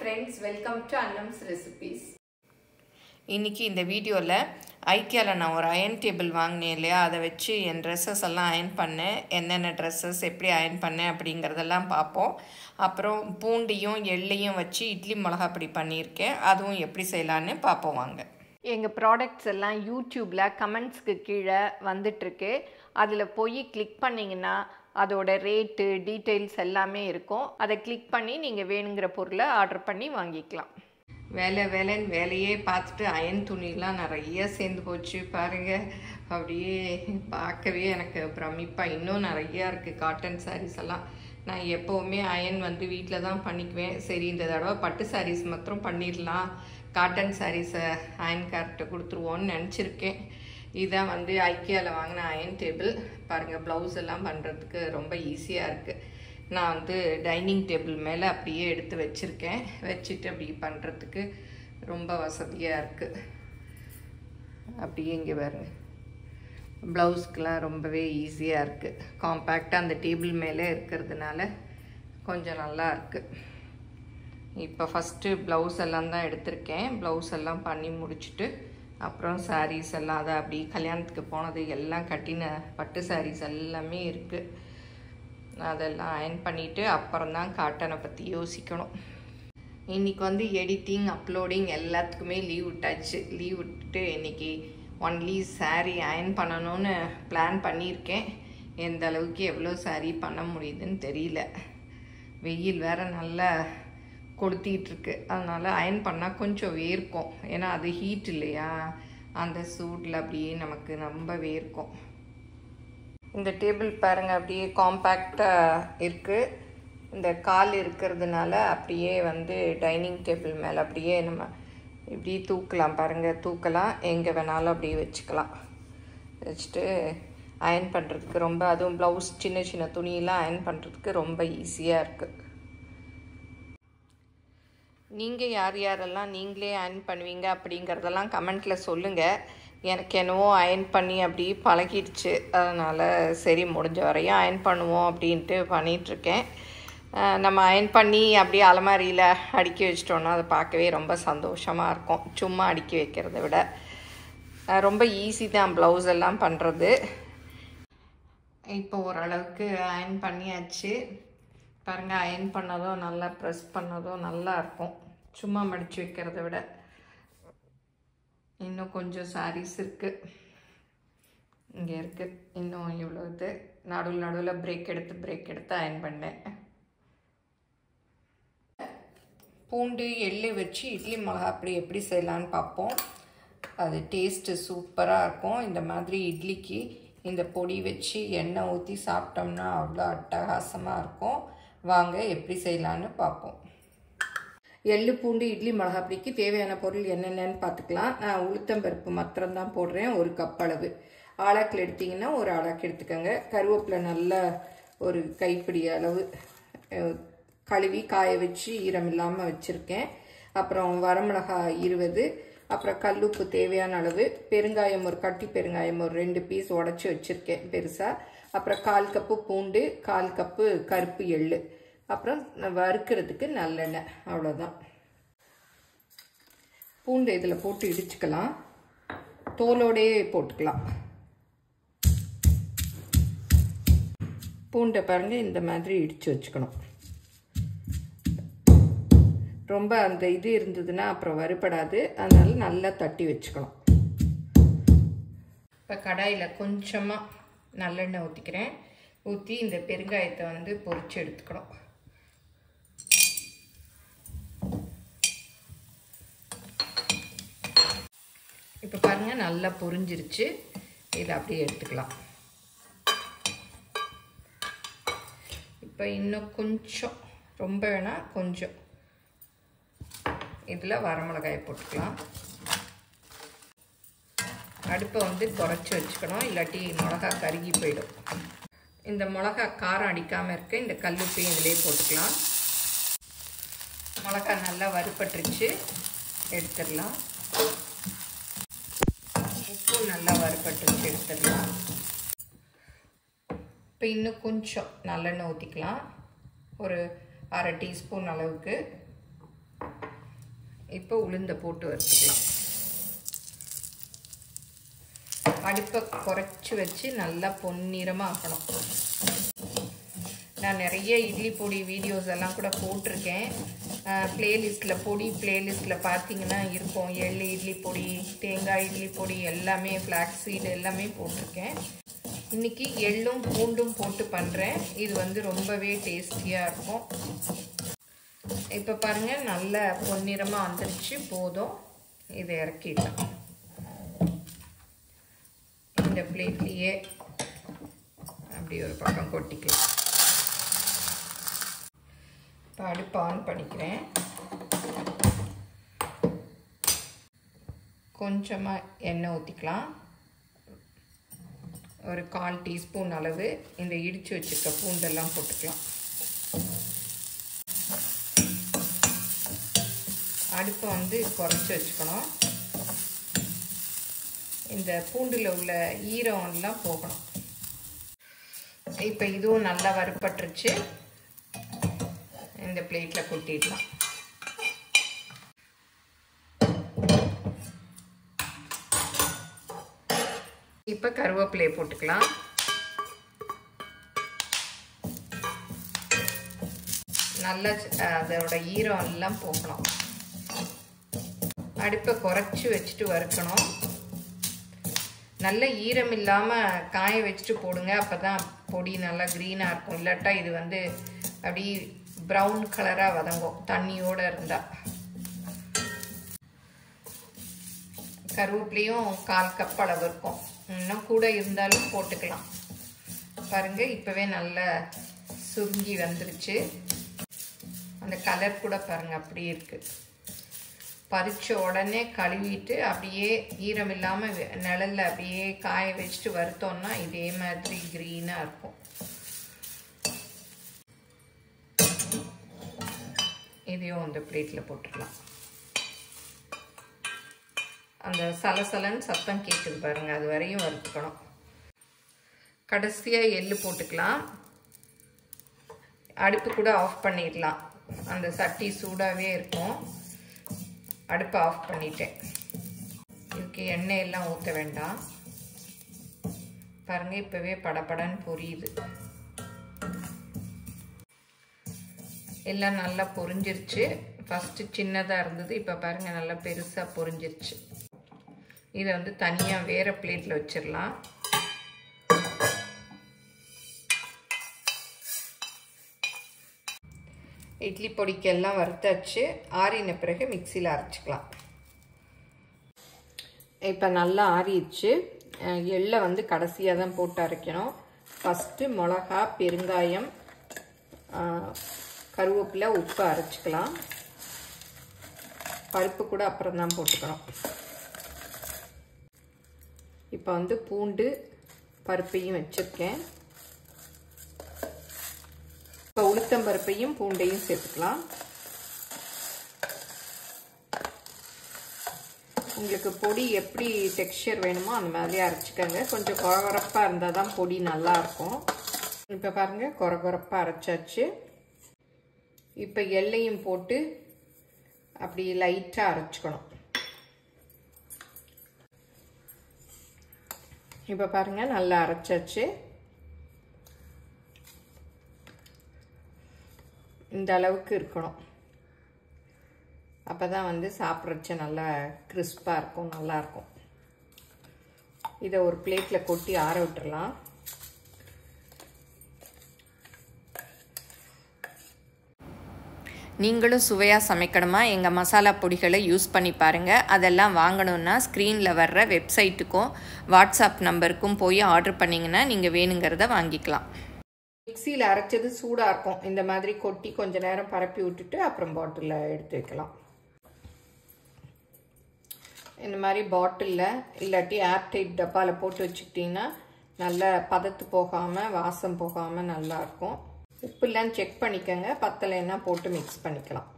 friends welcome to Annam's recipes இன்றைக்கி இந்த வீடியோவில் ஐக்கியாவில் நான் ஒரு அயன் டேபிள் வாங்கினேன் இல்லையா அதை வச்சு என் ட்ரெஸ்ஸஸ் எல்லாம் அயன் பண்ணேன் என்னென்ன ட்ரெஸ்ஸஸ் எப்படி அயன் பண்ணேன் அப்படிங்கிறதெல்லாம் பார்ப்போம் அப்புறம் பூண்டையும் எள்ளையும் வச்சு இட்லி மிளகா அப்படி பண்ணியிருக்கேன் அதுவும் எப்படி செய்யலான்னு பார்ப்போம் வாங்க எங்கள் ப்ராடக்ட்ஸ் எல்லாம் யூடியூப்பில் கமெண்ட்ஸ்க்கு கீழே வந்துட்டுருக்கு அதில் போய் கிளிக் பண்ணிங்கன்னா அதோட ரேட்டு டீட்டெயில்ஸ் எல்லாமே இருக்கும் அதை கிளிக் பண்ணி நீங்கள் வேணுங்கிற பொருளை ஆர்டர் பண்ணி வாங்கிக்கலாம் வேலை வேலைன்னு வேலையே பார்த்துட்டு அயன் துணிலாம் நிறைய சேர்ந்து போச்சு பாருங்க அப்படியே பார்க்கவே எனக்கு பிரமிப்பாக இன்னும் நிறையா இருக்குது காட்டன் சாரீஸ் எல்லாம் நான் எப்போவுமே அயன் வந்து வீட்டில் தான் பண்ணிக்குவேன் சரி இந்த தடவை பட்டு சாரீஸ் மாத்திரம் பண்ணிடலாம் காட்டன் சாரீஸை அயன் கார்ட்ட கொடுத்துருவோன்னு நினச்சிருக்கேன் இதான் வந்து ஐக்கியாவில் வாங்கின அயன் டேபிள் பாருங்கள் ப்ளவுஸ் எல்லாம் பண்ணுறதுக்கு ரொம்ப ஈஸியாக இருக்குது நான் வந்து டைனிங் டேபிள் மேலே அப்படியே எடுத்து வச்சுருக்கேன் வச்சுட்டு அப்படி பண்ணுறதுக்கு ரொம்ப வசதியாக இருக்குது அப்படியே இங்கே பாருங்க ப்ளவுஸ்க்கெலாம் ரொம்பவே ஈஸியாக இருக்குது காம்பேக்டாக அந்த டேபிள் மேலே இருக்கிறதுனால கொஞ்சம் நல்லா இருக்குது இப்போ ஃபஸ்ட்டு ப்ளவுஸ் எல்லாம் தான் எடுத்திருக்கேன் ப்ளவுஸ் எல்லாம் பண்ணி முடிச்சுட்டு அப்புறம் சாரீஸ் எல்லாம் அதை அப்படி கல்யாணத்துக்கு போனது எல்லாம் கட்டின பட்டு சாரீஸ் எல்லாமே இருக்குது அதெல்லாம் அயன் பண்ணிவிட்டு அப்புறம் தான் காட்டனை பற்றி யோசிக்கணும் இன்றைக்கி வந்து எடிட்டிங் அப்லோடிங் எல்லாத்துக்குமே லீவ் விட்டாச்சு லீவ் விட்டுட்டு இன்றைக்கி ஒன்லி சாரீ அயன் பண்ணணும்னு பிளான் பண்ணியிருக்கேன் எந்த அளவுக்கு எவ்வளோ சாரீ பண்ண முடியுதுன்னு தெரியல வெயில் வேறு நல்லா கொளுத்திகிட்ருக்கு அதனால் அயன் பண்ணால் கொஞ்சம் வேர்க்கும் ஏன்னா அது ஹீட் இல்லையா அந்த சூட்டில் அப்படியே நமக்கு ரொம்ப வேர்க்கும் இந்த டேபிள் பாருங்கள் அப்படியே காம்பேக்டாக இருக்குது இந்த கால் இருக்கிறதுனால அப்படியே வந்து டைனிங் டேபிள் மேலே அப்படியே நம்ம இப்படி தூக்கலாம் பாருங்கள் தூக்கலாம் எங்கே வேணாலும் அப்படியே வச்சுக்கலாம் வச்சுட்டு அயன் பண்ணுறதுக்கு ரொம்ப அதுவும் ப்ளவுஸ் சின்ன சின்ன துணியெல்லாம் அயன் பண்ணுறதுக்கு ரொம்ப ஈஸியாக இருக்குது நீங்கள் யார் யாரெல்லாம் நீங்களே அயன் பண்ணுவீங்க அப்படிங்கிறதெல்லாம் கமெண்ட்டில் சொல்லுங்கள் எனக்கு என்னவோ அயன் பண்ணி அப்படி பழகிடுச்சு அதனால் சரி முடிஞ்ச வரையும் அயன் பண்ணுவோம் அப்படின்ட்டு பண்ணிகிட்ருக்கேன் நம்ம அயன் பண்ணி அப்படியே அலமாரியில் அடுக்கி வச்சிட்டோன்னா அதை பார்க்கவே ரொம்ப சந்தோஷமாக இருக்கும் சும்மா அடுக்கி வைக்கிறத விட ரொம்ப ஈஸி தான் ப்ளவுஸ் எல்லாம் பண்ணுறது இப்போ ஓரளவுக்கு அயன் பண்ணியாச்சு பாருங்கள் அயன் பண்ணதும் நல்லா ப்ரெஸ் பண்ணதும் நல்லா இருக்கும் சும்மா மடித்து வைக்கிறத விட இன்னும் கொஞ்சம் சாரீஸ் இருக்குது இங்கே இருக்குது இன்னும் இவ்வளோ இது நடுவில் நடுவில் பிரேக் எடுத்து பிரேக் எடுத்து அயன் பண்ணேன் பூண்டு எள்ளு வச்சு இட்லி மிளகா அப்படி எப்படி செய்யலான்னு பார்ப்போம் அது டேஸ்ட்டு சூப்பராக இருக்கும் இந்த மாதிரி இட்லிக்கு இந்த பொடி வச்சு எண்ணெய் ஊற்றி சாப்பிட்டோம்னா அவ்வளோ அட்டகாசமாக இருக்கும் வாங்க எப்படி செய்யலான்னு பார்ப்போம் எள்ளு பூண்டு இட்லி மிளகா பிடிக்கு தேவையான பொருள் என்னென்னு பார்த்துக்கலாம் நான் உளுத்தம்பருப்பு மாத்திரம்தான் போடுறேன் ஒரு கப் அளவு ஆளாக்கில் எடுத்திங்கன்னா ஒரு ஆளாக்கு எடுத்துக்கோங்க கருவேப்பிலை நல்லா ஒரு கைப்பிடி அளவு கழுவி காய வச்சு ஈரம் இல்லாமல் வச்சுருக்கேன் அப்புறம் வரமிளகாய் இருபது அப்புறம் கல்லுப்பு தேவையான அளவு பெருங்காயம் ஒரு கட்டி பெருங்காயம் ஒரு ரெண்டு பீஸ் உடச்சி வச்சுருக்கேன் பெருசாக அப்புறம் கால் கப்பு பூண்டு கால் கப்பு கருப்பு எள்ளு அப்புறம் வறுக்கிறதுக்கு நல்லெண்ணெய் அவ்வளோதான் பூண்டு இதில் போட்டு இடிச்சுக்கலாம் தோலோடையே போட்டுக்கலாம் பூண்டை பாருங்கள் இந்த மாதிரி இடித்து வச்சுக்கணும் ரொம்ப அந்த இது இருந்ததுன்னா அப்புறம் வறுபடாது அதனால் நல்லா தட்டி வச்சுக்கணும் இப்போ கடாயில் கொஞ்சமாக நல்லெண்ணெய் ஊற்றிக்கிறேன் ஊற்றி இந்த பெருங்காயத்தை வந்து பொரித்து எடுத்துக்கணும் இப்போ பாருங்கள் நல்லா பொரிஞ்சிருச்சு இதை அப்படியே எடுத்துக்கலாம் இப்போ இன்னும் கொஞ்சம் ரொம்ப வேணால் கொஞ்சம் இதில் வரமிளகாயை போட்டுக்கலாம் அடுப்பை வந்து குறைச்சி வச்சுக்கணும் இல்லாட்டி மிளகா கருகி போயிடும் இந்த மிளகா காரம் அடிக்காமல் இருக்க இந்த கல்லுப்பையும் இதிலே போட்டுக்கலாம் மிளகா நல்லா வறுப்பட்டுருச்சு எடுத்துடலாம் உப்பு நல்லா வறுப்பட்டுருச்சு எடுத்துடலாம் இப்போ இன்னும் கொஞ்சம் நல்லெண்ணெய் ஊற்றிக்கலாம் ஒரு அரை டீஸ்பூன் அளவுக்கு இப்போ உளுந்த போட்டு வறுத்துக்கலாம் அடுப்பை குறைச்சி வச்சு நல்லா பொன்னிறமாக ஆக்கணும் நான் நிறைய இட்லி பொடி வீடியோஸ் எல்லாம் கூட போட்டிருக்கேன் ப்ளேலிஸ்ட்டில் பொடி ப்ளேலிஸ்ட்டில் பார்த்தீங்கன்னா இருக்கும் எள்ளு இட்லி பொடி தேங்காய் இட்லி பொடி எல்லாமே ஃப்ளாக்ஸ் சீடு எல்லாமே போட்டிருக்கேன் இன்றைக்கி எள்ளும் பூண்டும் போட்டு பண்ணுறேன் இது வந்து ரொம்பவே டேஸ்டியாக இருக்கும் இப்போ பாருங்கள் நல்ல பொன்னிறமாக வந்துருச்சு போதும் இதை இறக்கிடலாம் இந்த பிளேட்லேயே அப்படி ஒரு பக்கம் கொட்டிக்கலாம் இப்போ அடுப்பு ஆன் பண்ணிக்கிறேன் கொஞ்சமாக எண்ணெய் ஊற்றிக்கலாம் ஒரு கால் டீஸ்பூன் அளவு இந்த இடித்து வச்சுருக்க பூண்டெல்லாம் போட்டுக்கலாம் அடுப்பை வந்து குறைச்சி வச்சுக்கணும் இந்த பூண்டில் உள்ள ஈரம்லாம் போகணும் இப்போ இதுவும் நல்லா வறுப்பட்டுருச்சு இந்த பிளேட்டில் கொட்டிடலாம் இப்போ கருவேப்பிலையை போட்டுக்கலாம் நல்லா அதோட ஈரம் எல்லாம் போகணும் அடுப்பை குறைச்சி வச்சுட்டு வறுக்கணும் நல்ல ஈரம் இல்லாமல் காய வச்சுட்டு போடுங்க அப்போ தான் பொடி நல்லா க்ரீனாக இருக்கும் இல்லாட்டா இது வந்து அப்படி ப்ரௌன் கலராக வதங்கும் தண்ணியோடு இருந்தால் கருவேப்பிலையும் கால் கப் அளவு இருக்கும் இன்னும் கூட இருந்தாலும் போட்டுக்கலாம் பாருங்கள் இப்போவே நல்லா சுருங்கி வந்துருச்சு அந்த கலர் கூட பாருங்கள் அப்படியே இருக்குது பறித்த உடனே கழுவிட்டு அப்படியே ஈரம் இல்லாமல் நிழலில் அப்படியே காய வச்சுட்டு வறுத்தோம்னா இதே மாதிரி க்ரீனாக இருக்கும் இதையும் அந்த பிளேட்டில் போட்டுக்கலாம் அந்த சலசலன்னு சத்தம் கேட்குது பாருங்கள் அது வரையும் வறுத்துக்கணும் கடைசியாக எள்ளு போட்டுக்கலாம் அடுப்பு கூட ஆஃப் பண்ணிடலாம் அந்த சட்டி சூடாகவே இருக்கும் அடுப்பை ஆஃப் பண்ணிட்டேன் இதுக்கு எண்ணெய் எல்லாம் ஊற்ற வேண்டாம் பாருங்கள் இப்போவே படபடன்னு பொரியுது எல்லாம் நல்லா பொரிஞ்சிருச்சு ஃபஸ்ட்டு சின்னதாக இருந்தது இப்போ பாருங்கள் நல்லா பெருசாக பொரிஞ்சிருச்சு இதை வந்து தனியாக வேறு பிளேட்டில் வச்சிடலாம் இட்லி பொடிக்கெல்லாம் வறுத்தாச்சு ஆறின பிறகு மிக்சியில் அரைச்சிக்கலாம் இப்போ நல்லா ஆறிடுச்சு எள்ளை வந்து கடைசியாக தான் போட்டு அரைக்கணும் ஃபஸ்ட்டு மிளகா பெருங்காயம் கருவேப்பிலை உப்பு அரைச்சிக்கலாம் பருப்பு கூட அப்புறம் தான் போட்டுக்கணும் இப்போ வந்து பூண்டு பருப்பையும் வச்சுருக்கேன் இப்போ உளுத்தம்பருப்பையும் பூண்டையும் சேர்த்துக்கலாம் உங்களுக்கு பொடி எப்படி டெக்ஸ்சர் வேணுமோ அந்த மாதிரி அரைச்சிக்கோங்க கொஞ்சம் குறகுறப்பாக இருந்தால் தான் பொடி நல்லாயிருக்கும் இப்போ பாருங்கள் குறகுறப்பாக அரைச்சாச்சு இப்போ எல்லையும் போட்டு அப்படி லைட்டாக அரைச்சிக்கணும் இப்போ பாருங்கள் நல்லா அரைச்சாச்சு இந்த அளவுக்கு இருக்கணும் அப்போ தான் வந்து சாப்பிட்றச்ச நல்லா கிறிஸ்பாக இருக்கும் நல்லாயிருக்கும் இதை ஒரு பிளேட்டில் கொட்டி ஆற விட்டுறலாம் நீங்களும் சுவையாக சமைக்கணுமா எங்கள் மசாலா பொடிகளை யூஸ் பண்ணி பாருங்கள் அதெல்லாம் வாங்கணுன்னா ஸ்க்ரீனில் வர்ற வெப்சைட்டுக்கும் வாட்ஸ்அப் நம்பருக்கும் போய் ஆர்டர் பண்ணிங்கன்னா நீங்கள் வேணுங்கிறத வாங்கிக்கலாம் மிக்சியில் அரைச்சது சூடாக இருக்கும் இந்த மாதிரி கொட்டி கொஞ்ச நேரம் பரப்பி விட்டுட்டு அப்புறம் பாட்டிலில் எடுத்து வைக்கலாம் இந்த மாதிரி பாட்டிலில் இல்லாட்டி ஏர்டைட் டப்பாவில் போட்டு வச்சுக்கிட்டிங்கன்னா நல்ல பதத்து போகாமல் வாசம் போகாமல் நல்லாயிருக்கும் உப்புலாம் செக் பண்ணிக்கோங்க பத்தலைன்னா போட்டு மிக்ஸ் பண்ணிக்கலாம்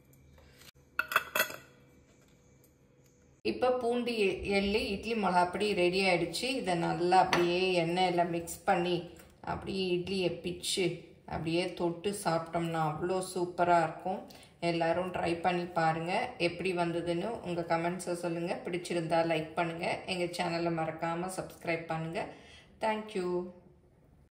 இப்போ பூண்டு எள்ளு இட்லி மிளகாப்பொடி ரெடி ஆகிடுச்சு இதை நல்லா அப்படியே எண்ணெயில் மிக்ஸ் பண்ணி அப்படியே இட்லியை பிச்சு அப்படியே தொட்டு சாப்பிட்டோம்னா அவ்வளோ சூப்பராக இருக்கும் எல்லாரும் ட்ரை பண்ணி பாருங்கள் எப்படி வந்ததுன்னு உங்கள் கமெண்ட்ஸை சொல்லுங்கள் பிடிச்சிருந்தா லைக் பண்ணுங்கள் எங்கள் சேனலை மறக்காமல் சப்ஸ்கிரைப் பண்ணுங்கள் தேங்க்யூ